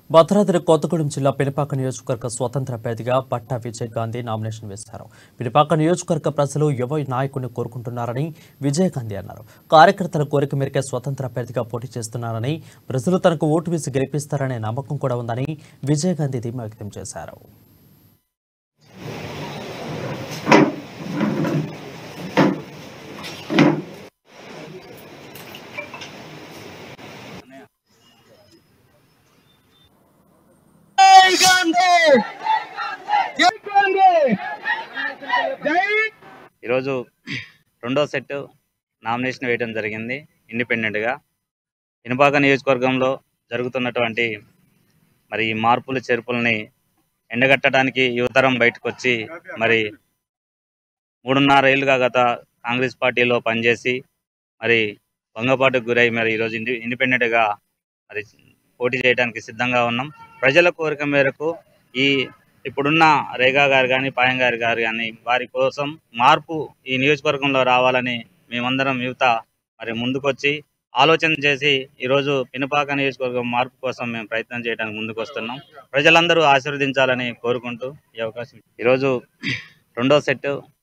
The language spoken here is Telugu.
భద్రాద్రి కొత్తగూడెం జిల్లా పినపాక నియోజకవర్గ స్వతంత్ర అభ్యర్థిగా పట్టా విజయ్ గాంధీ నామినేషన్ వేశారు పినపాక నియోజకవర్గ ప్రజలు యువ నాయకుడిని కోరుకుంటున్నారని విజయ్ గాంధీ అన్నారు కార్యకర్తల కోరిక మేరకే స్వతంత్ర అభ్యర్థిగా పోటీ చేస్తున్నారని ప్రజలు తనకు ఓటు వేసి గెలిపిస్తారనే నమ్మకం కూడా ఉందని విజయ్ గాంధీ ధీమా వ్యక్తం చేశారు జై గాంధీ జై గాంధీ జై ఈరోజు రెండో సెట్ నామినేషన్ వేయడం జరిగింది ఇండిపెండెంట్గా ఇనుపాక నియోజకవర్గంలో జరుగుతున్నటువంటి మరి ఈ మార్పులు చేర్పుల్ని ఎండగట్టడానికి యువతరం బయటకు వచ్చి మరి మూడున్నర ఏళ్ళుగా గత కాంగ్రెస్ పార్టీలో పనిచేసి మరి భంగపాటుకు గురై మరి ఈరోజు ఇండి ఇండిపెండెంట్గా మరి పోటీ చేయడానికి సిద్ధంగా ఉన్నాం ప్రజల కోరిక మేరకు ఈ ఇప్పుడున్న రేగా గారు కానీ పాయం గారు గారు కానీ వారి కోసం మార్పు ఈ నియోజకవర్గంలో రావాలని మేమందరం యువత మరి ముందుకొచ్చి ఆలోచన చేసి ఈరోజు పినపాక నియోజకవర్గం మార్పు కోసం మేము ప్రయత్నం చేయడానికి ముందుకు వస్తున్నాం ప్రజలందరూ ఆశీర్వదించాలని కోరుకుంటూ ఈ అవకాశం ఈరోజు రెండో సెట్